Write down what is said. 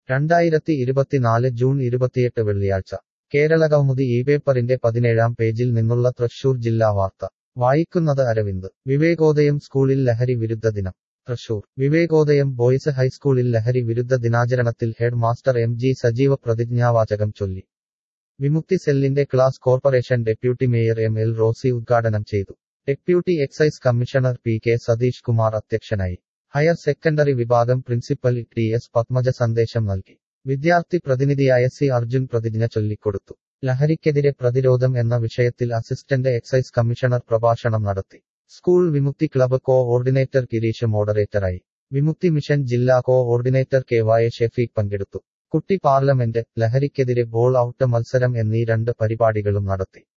രണ്ടായിരത്തി ഇരുപത്തിനാല് ജൂൺ ഇരുപത്തിയെട്ട് വെള്ളിയാഴ്ച കേരള കൗമുദി ഈ പേപ്പറിന്റെ പതിനേഴാം പേജിൽ നിന്നുള്ള തൃശൂർ ജില്ലാ വാർത്ത വായിക്കുന്നത് അരവിന്ദ് വിവേകോദയം സ്കൂളിൽ ലഹരി വിരുദ്ധ ദിനം തൃശൂർ വിവേകോദയം ബോയ്സ് ഹൈസ്കൂളിൽ ലഹരി വിരുദ്ധ ദിനാചരണത്തിൽ head master M G Sajeeva പ്രതിജ്ഞാവാചകം ചൊല്ലി വിമുക്തി സെല്ലിന്റെ class corporation deputy mayor M L Rosy ഉദ്ഘാടനം ചെയ്തു deputy excise commissioner P K Satheesh Kumar അധ്യക്ഷനായി ഹയർ സെക്കൻഡറി വിഭാഗം പ്രിൻസിപ്പൽ ടി എസ് പത്മജ സന്ദേശം നൽകി വിദ്യാർത്ഥി പ്രതിനിധിയായ സി അർജുൻ പ്രതിജ്ഞ ചൊല്ലിക്കൊടുത്തു ലഹരിക്കെതിരെ പ്രതിരോധം എന്ന വിഷയത്തിൽ അസിസ്റ്റന്റ് എക്സൈസ് കമ്മീഷണർ പ്രഭാഷണം നടത്തി school Vimukthi club coordinator Gireesh മോഡറേറ്ററായി വിമുക്തി മിഷൻ ജില്ലാ കോ ഓർഡിനേറ്റർ കെ വായ ഷെഫീഖ് പങ്കെടുത്തു കുട്ടി പാർലമെന്റ് ലഹരിക്കെതിരെ ബോൾ ഔട്ട് മത്സരം എന്നീ രണ്ട് പരിപാടികളും നടത്തി